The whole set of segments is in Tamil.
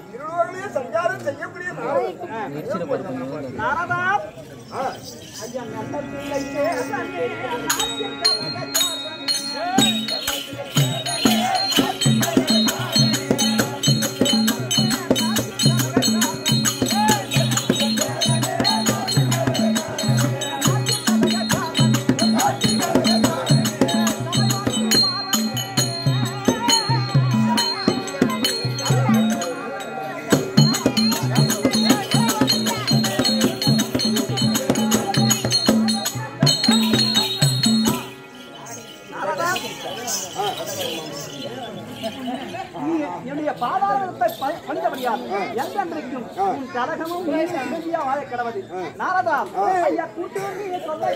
இருளோகமே சஞ்சாரம் செய்யக்கூடிய நாரதன். நாரதா ஆ, ஐயா நல்ல பிள்ளை சேரனே, நாரதா நீ என்னுடைய பாதாளத்தை ப- பணிந்தபடியால் என்றென்றைக்கும் உன் கலகமும் நீதி அமைதியா வாழ கிடவது நாரதா ஐயா கூட்டு நீ சொல்ல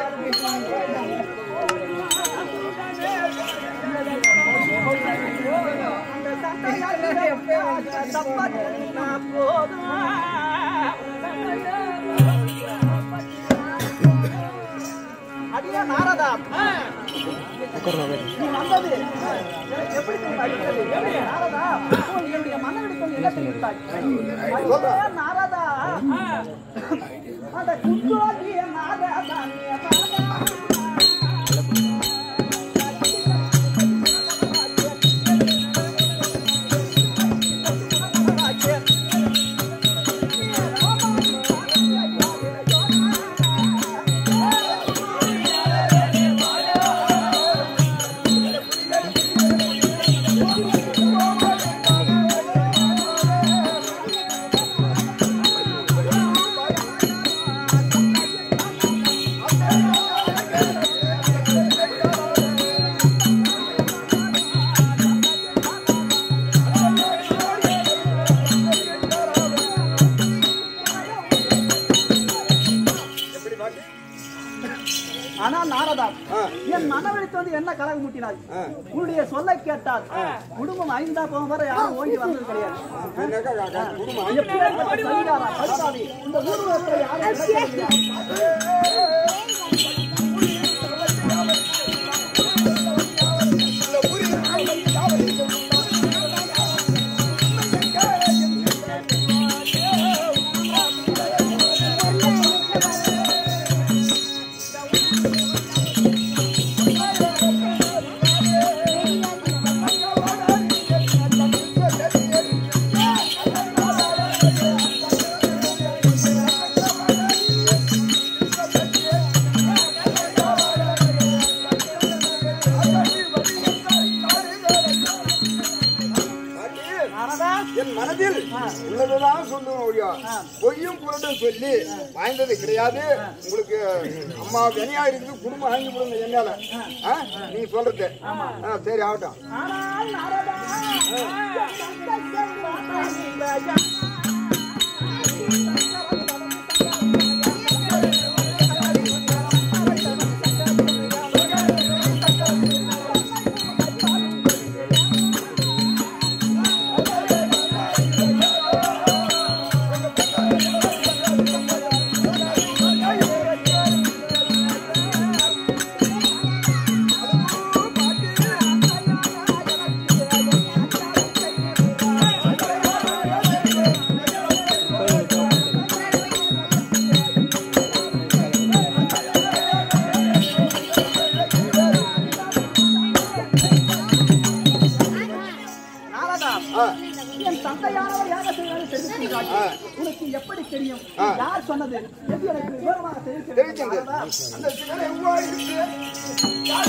அடியா நாரதா நீ வந்தது எனக்கு எப்படி தெரியுமா இருக்கிறது? நாரதா, இப்போ என்னுடைய மன்னனுடைய சொல் என்ன தெரிவித்தாய்? ஐயே, நாரதா, அந்த குற்றவாளியே நாரதா, நீ நாரதா. எப்படி பாட்டு? ஆனா நாரதா ஆ. என் மனவெளித்து வந்து என்ன கலகம் மூட்டினாய் ஆ. உன்னுடைய சொல்லை கேட்டால் குடும்பம் ஐந்தா போகும் வரை யாரும் ஓங்கி வந்தது கிடையாது என்னக்கா, கா- கா- குடும்பம் எப்பேற்பட்ட சதிகாரா, பரிசாதி, இந்த ஊர்வலத்தை யாரும் விளக்கவில்லையா? பாட்டி, நாரதா, என் மனதில் உள்ளதுதான் சொல்லுவேன் ஒழியா பொய்யும் புரட்டும் சொல்லி வாய்ந்தது கிடையாது உங்களுக்கு அம்மா வெனியா இருக்குது குடும்பம் வாங்கி கொடுங்க என்னால ஆ? நீங்க சொல்றது ஆ, சரி ஆகட்டும் ஆனால் நாரதா, என் தந்தையை மாற்றாதீங்க. நாரதா, ஆ, என் தந்தையானவர் யாக செய்வார் தெரிவிக்கின்றார் உனக்கு எப்படி தெரியும் யார் சொன்னது எது எனக்கு விவரமாக தெரிவிக்க தெரிவிக்கின்ற அந்த சிகரம் எவ்வாறு இருக்கு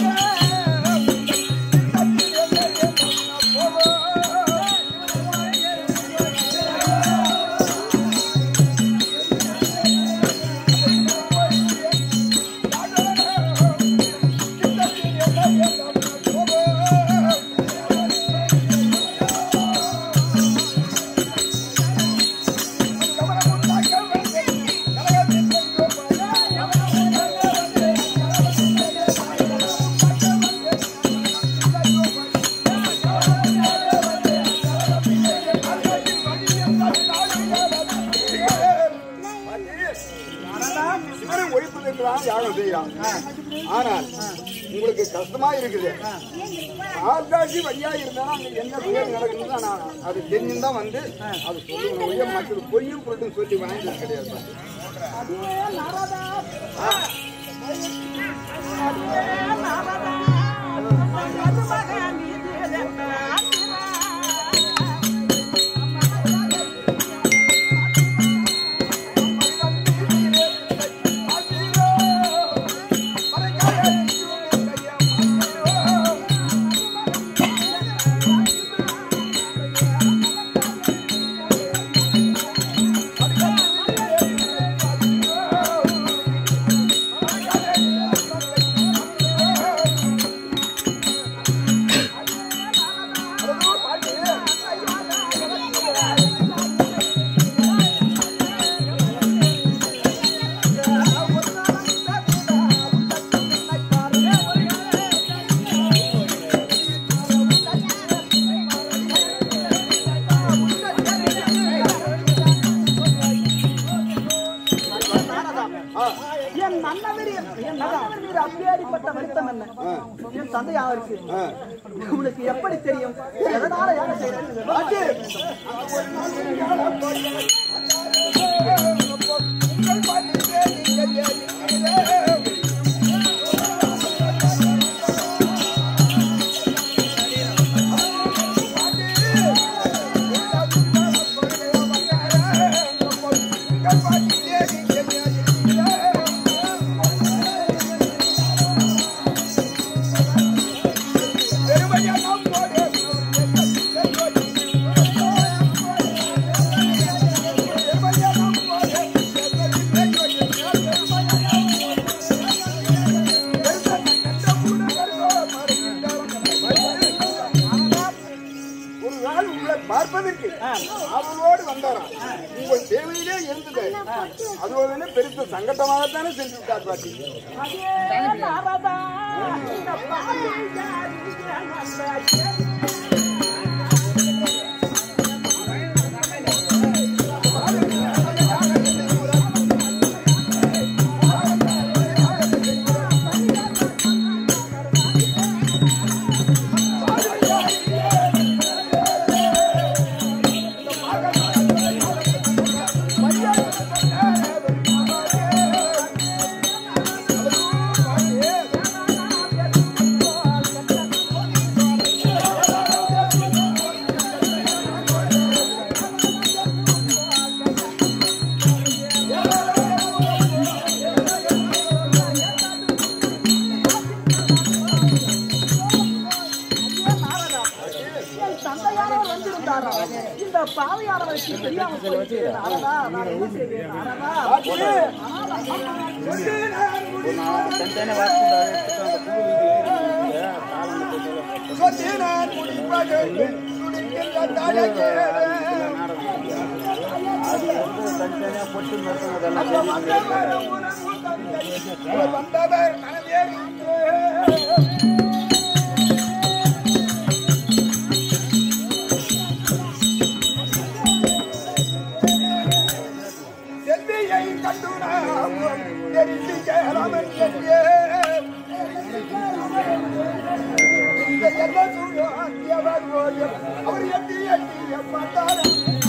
சிவனை ஒழிப்பதற்குதான் யாகம் செய்கிறான் ஆனால் உங்களுக்கு கஷ்டமா இருக்குது ஆள்காட்சி வழியா இருந்தாலும் அங்க என்ன பேர் நடக்குதுன்னு நான் அது தெரிஞ்சுதான் வந்து அது சொல்லுவேன் ஒழிய மற்றது பொய்யும் பொருட்டும் சொல்லி வாங்கிட்டு கிடையாது அதே நாரதா அதே நாரதா மருமகன் இது என் மன்னவரி என் மன்னவர் மீது அப்படியாடிப்பட்ட வருத்தம் என்ன என் தந்தை அவருக்கு உங்களுக்கு எப்படி தெரியும் எதனால யாரை செய்யறது ஒரு நாள் உங்களை பார்ப்பதற்கு அவரோடு வந்தாராம் உங்கள் தேவையிலே இருந்தது அது பெருத்த சங்கட்டமாகத்தானே சென்று விட்டார் பாட்டி அதே நாரதா இந்த பாவியாரி நல்ல என் தந்தையாரவர் வந்திருந்தாரா இந்த பாவையானவருக்கு தெரியாம போயிடுச்சு நாரதா நான் என்ன செய்வேன் நாரதா சொத்தினார் முடிப்பது துடிக்கின்ற தாயகே. அந்த வந்தவர் உனக்கு தந்தை. வந்தவர் மனதே செல்வியை கண்டு நாம் தெரிந்து கேளாமல் என்றே அவர் எட்டி எட்டி பார்த்தார்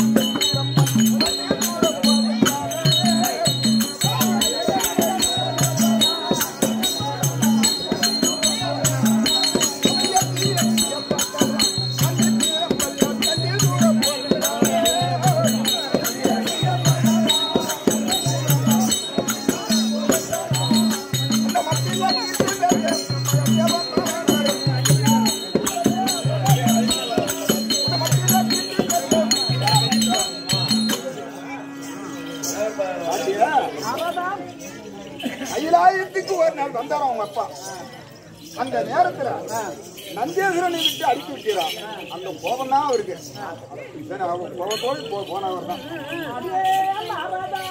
நாரதா கைலாயத்துக்கு ஒரு நாள் வந்தாராம் அவங்க அப்பா அந்த நேரத்துல நந்தேஸ்வரனை விட்டு அடித்து விட்டான் அந்த கோபம் தான் அவருக்கு சரி, அவன் கோபத்தோடு போ- போனவர் தான் அதே நாரதா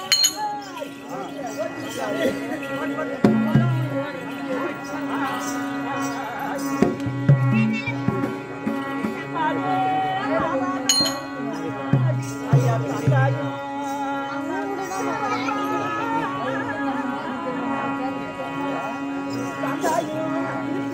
ஐயா தந்தாயோ தந்தாயோ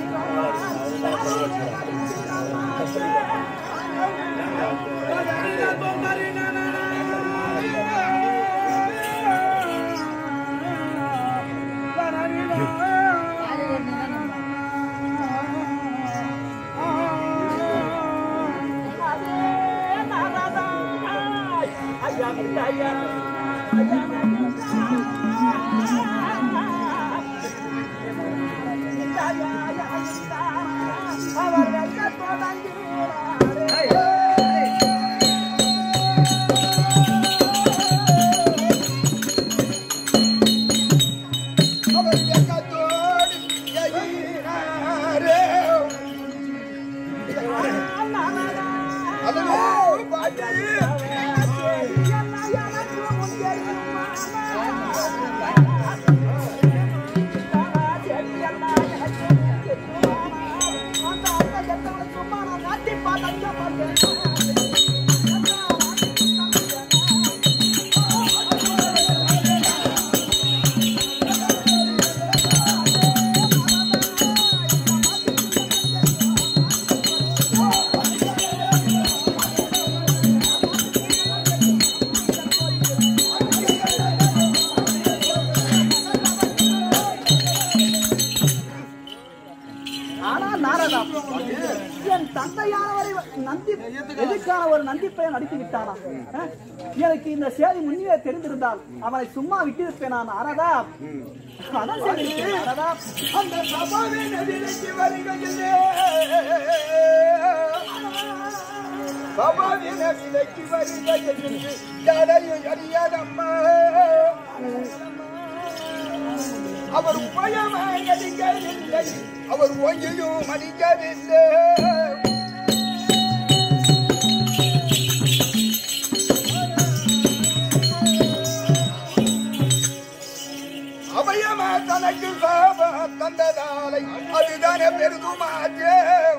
அவர் வெட்கத்தோடு எகினாரே. அதோ பாட்டி. ஆனா நாரதா என் தந்தையானவரை நந்தி எதுக்கான ஒரு நந்தி பெயர் நடித்து விட்டானா அஹ்? எனக்கு இந்த செய்தி முன்னே தெரிந்திருந்தால் அவனை சும்மா விட்டிருப்பேனா நாரதா அதான் செய்திருப்பேன் நாரதா அந்த சபாவின் எதிரிக்கு வருகையிலே சபாவின் விலைக்கு வருகையில் யாரையும் அறியாதம்மா அவர் பயமாய் அடிக்கவில்லை அவர் ஒன்றையும் அடிக்கவில்லை அபயமா தனக்கு சாப தந்ததாலை அதுதானே பெருதுமாச்சே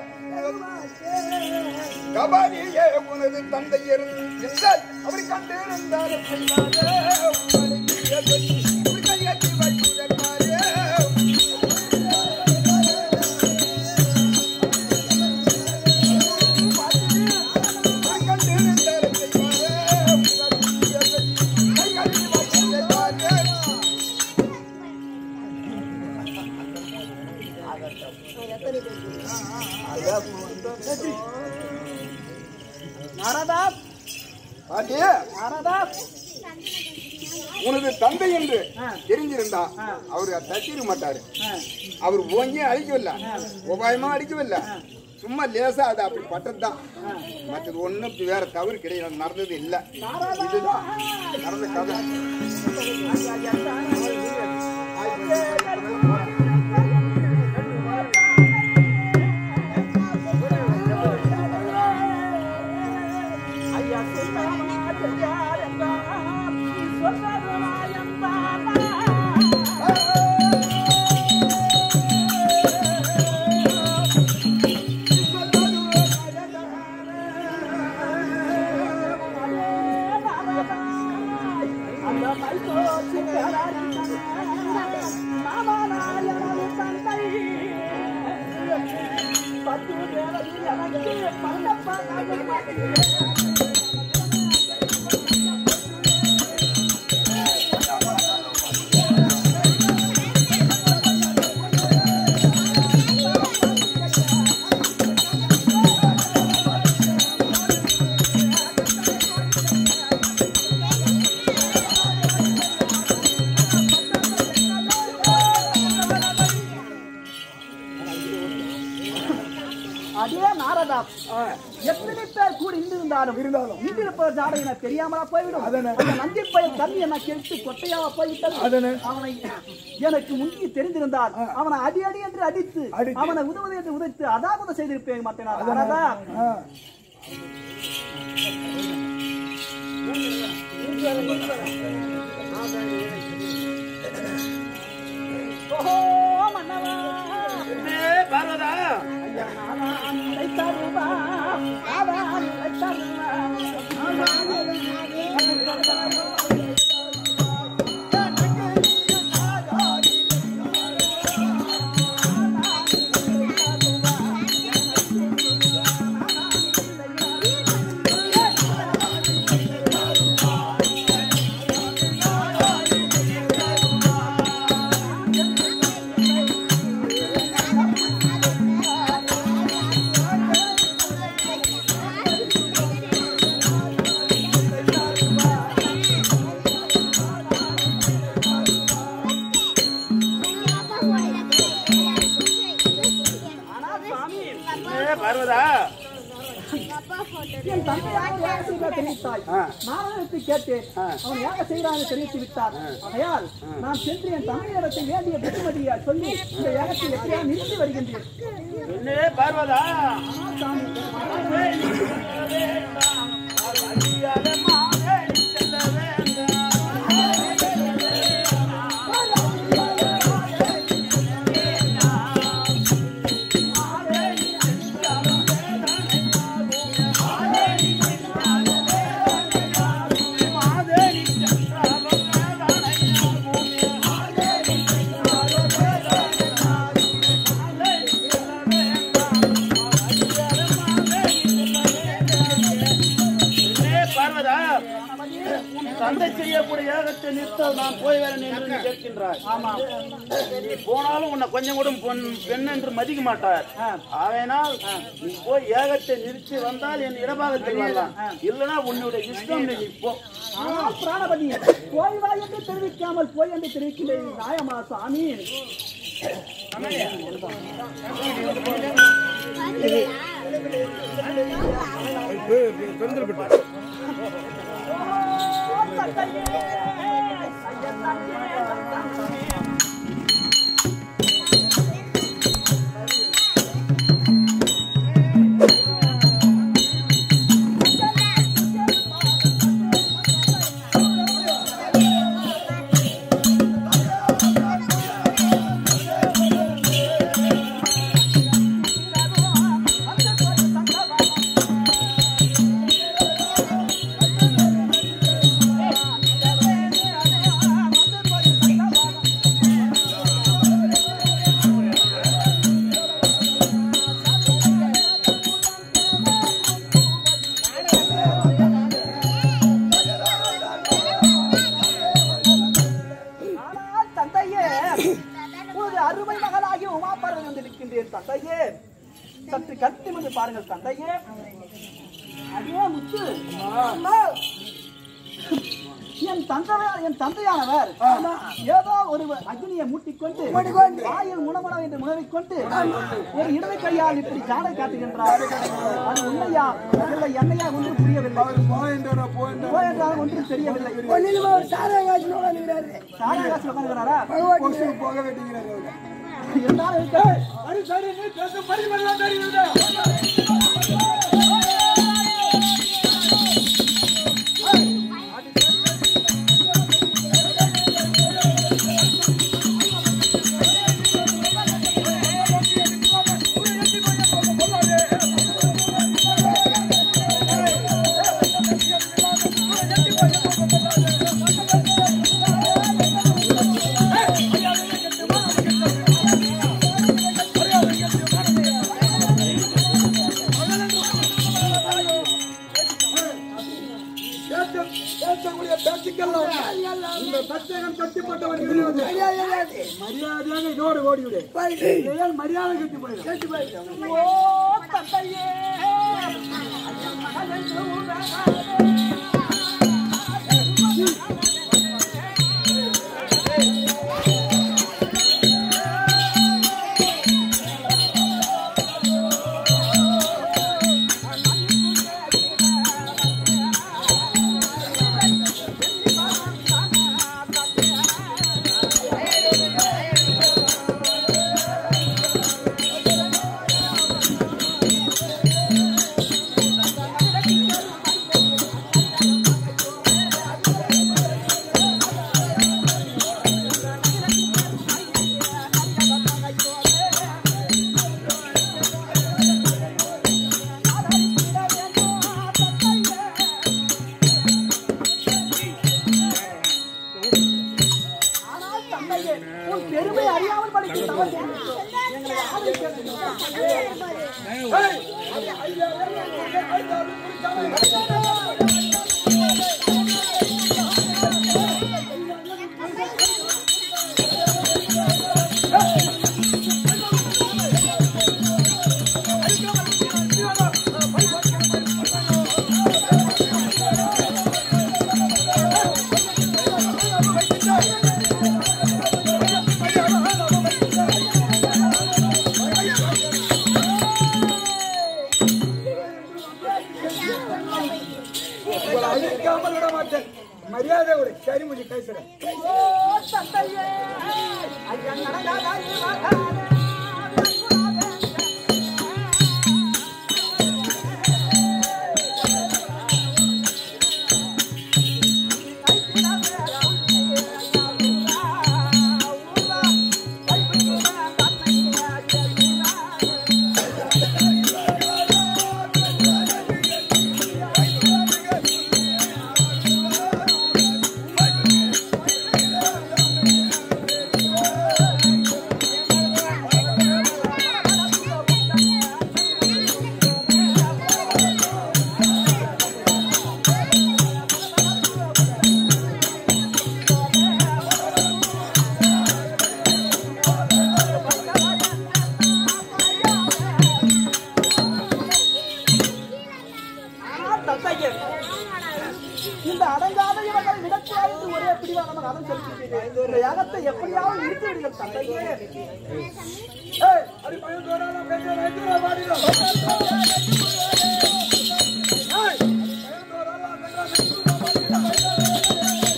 கபாலியே உனது தந்தை இருந்தால் அவர் கண்டிருந்தால் செய்யாதே. உங்களை சொல்லி ஒரு கையெட்டி வைத்திருப்பாரே. நான் கண்டிருந்தால் செய்வாரே. உங்களை சொல்லி கையெட்டி வைத்திருப்பாரே. நாரதா பாட்டி நாரதா உனது தந்தை என்று ஆ. தெரிஞ்சிருந்தா ஆ. அவரு தட்டிட மாட்டாரு அஹ், அவர் ஓங்கி அடிக்கவில்லை உபாயமா அடிக்கவில்லை சும்மா லேசா அது அப்படி பட்டதுதான் மற்றது ஒண்ணும் வேற தவறு கிடையாது நடந்தது இல்ல இதுதான் நடந்த கதை ஐயா சொல்லாமா தெரியாதென்றா, நீ சொன்னது நியாயம்தானா? அந்த மைசூர் மாமனாயனது தந்தை பத்து வேளையில் எனக்கு பல்லப்பா அதே நாரதா எத்தனை பேர் கூட இருந்திருந்தாலும் இருந்தாலும் இருந்திருப்ப ஜாடை எனக்கு தெரியாமலா போய்விடும் அந்த நந்தி பையன் தண்ணி என்ன கெடுத்து கொட்டையாவா போய்விட்டது அவனை எனக்கு முந்தி தெரிந்திருந்தால் அவனை அடி அடி என்று அடித்து அவனை உதவுது என்று உதைத்து அதாவது செய்திருப்பேன் மாட்டேன் நாரதா ஓஹோ மன்னவா பார்வதா அன்னை தருவா அவன் அன்னை தருவா என் தந்தையாக யாக செய்ய தெரிவித்தாய் ஆ. நாடகத்தை கேட்டேன் அவன் யாக செய்கிறான்னு தெரிவித்து விட்டார் ஆகையால் நான் சென்று என் தந்தையிடத்தை வேண்டிய புத்திமதியை சொல்லி இந்த யாகத்தை எப்படியா நிறுத்தி வருகின்றேன் என்னே பார்வதா என்னே பார்வதா உன் தந்தை செய்யக்கூடிய யாகத்தை நிறுத்த நான் போய் வரேன் என்று நீ கேட்கின்றாய் ஆமா நீ போனாலும் உன்னை கொஞ்சம் கூட பொன் பெண் என்று மதிக்க மாட்டார் ஆகையினால் நீ போய் ஏகத்தை நிறுத்தி வந்தால் என் இடபாகத்தில் வரலாம் இல்லைன்னா உன்னுடைய இஷ்டம் நீ போ ஆனால் பிராணபதி போய் வா என்று தெரிவிக்காமல் போய் என்று தெரிவிக்கிறேன் நியாயமா சாமி ஓ, தந்தையே! ஐயா, தந்தையே, தந்தையே! ஆனால் தந்தையே ஒரு அருமை மகளாகி உமா பார்வதி வந்திருக்கின்றேன் தந்தையே சற்று கத்தி வந்து பாருங்கள் தந்தையே அதே முத்து அம்மா. என் தந்தையார் என் தந்தையானவர் ஏதோ ஒரு அக்னியை மூட்டிக்கொண்டு வாயில் முனமுன என்று முனவிக்கொண்டு ஒரு இடது கையால் இப்படி ஜாடை காட்டுகின்றார் அது உண்மையா இல்லை என்னையா ஒன்றும் புரியவில்லை போயென்றாலும் ஒன்றும் தெரியவில்லை சாராகாசில் உட்காந்துக்கிறாரா இருந்தாலும் இருக்கட்டும். மரியாதையாக இதோடு ஓடிவிடு மரியாதை கட்டி போயிடும் ஓ தந்தையே ஆனால் தந்தையே உன் பெருமை அறியாமல் படிக்கும் தவறு எங்களை ஆதரிக்க ஆ உங்களை அழிக்காமல் விட மாட்டேன் மரியாதை ஒரு கரிமொழி பேசுறேன் ஓ தந்தையே ஐயா நடந்தாய் மகானே தந்தையே இந்த அடங்காத இவர்கள் விடக்கூடாது ஒரே பிடிவாதமாக அதன் செலுத்திட்டீர்கள் இந்த யாகத்தை எப்படியாவது நிறுத்தி விடுங்கள் தந்தையே ஏய், அடி பையன் தோறானா, பேசுறா, எதுடா பாடிடும்? ஏய், பையன் தோறானா, பேசுறா, எதுடா பாடிடும்?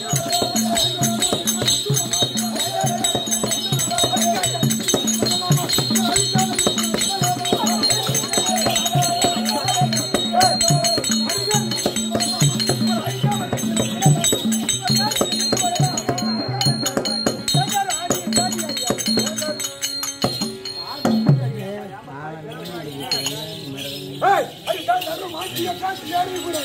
ஏய், அடி கால் நடு மாட்டிய காசு ஏறி கூட.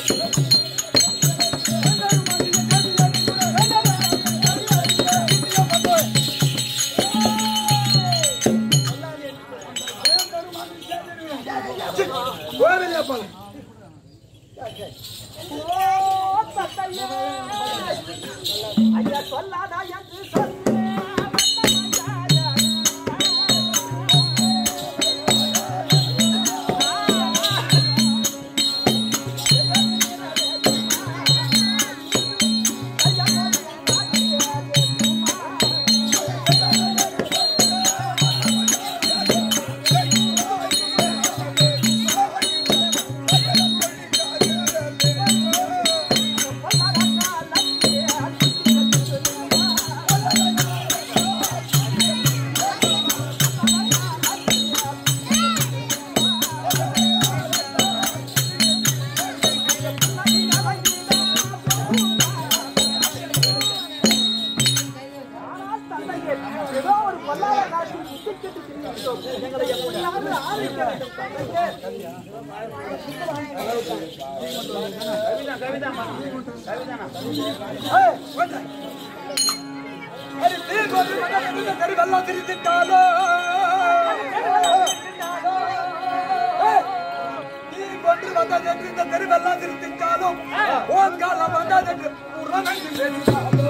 கோவிலையா போல ஓ தந்தையே ஐயா சொல்லாதா என்று சொன்னேன் ஆனால் தந்தையே, ஏதோ ஒரு பொல்லாத காலத்தில் சுத்திக்கிட்டு திரிகின்றோம். எங்களை எப்படியாவது ஆதரிக்க வேண்டும் தந்தையே. ஏய், ஓட்டு. அடி தீ கொண்டு மகன் கறி வெள்ளம் திரித்திட்டாலோ ஏய், நீ கொண்டு வந்ததென்று இந்த தெருவெல்லாம் திருத்திட்டாலும் உன் காலம் வந்ததென்று புறநன்றி பேசிட்டாலோ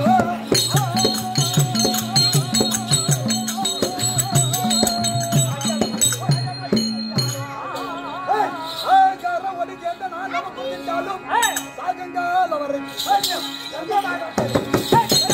ஏய், ஆகார ஒலி கேட்ட நான் நமக்கு திட்டாலும் சாகங்கால வரை ஐயம், எங்கமாக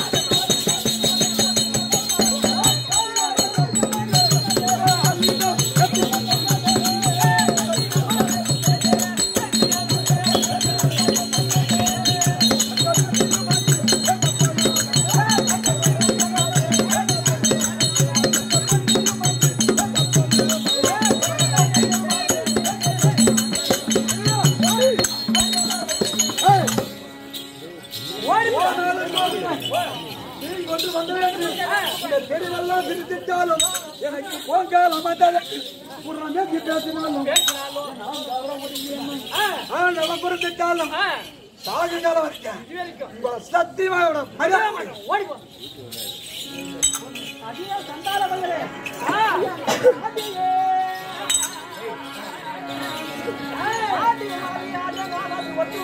நீ கொண்டு வந்ததென்று இந்த தெருவெல்லாம் திருத்திட்டாலும் எனக்கு போங்காலம் வந்ததென்று புறமே பேசினாலும் ஆண்டவன் குறித்திட்டாலும் சாகுங்காலம் வரைக்கும் உங்களை சத்தியமாக விட மரியாதை அடியே சண்டாள பயலே. ஐயா, அடியே. ஆடிய மாறி ஆட நாடாது ஒட்டு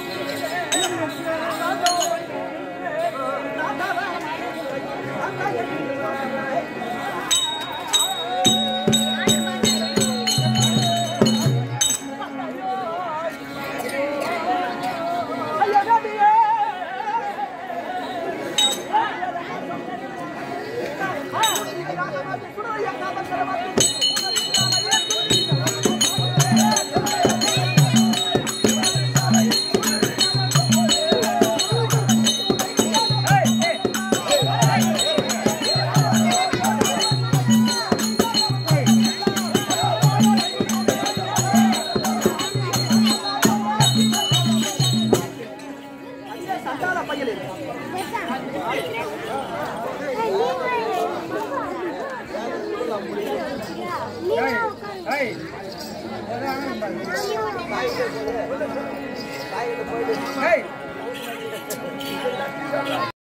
ஐயா அடியே. ஆ வாயில் இரு. நீ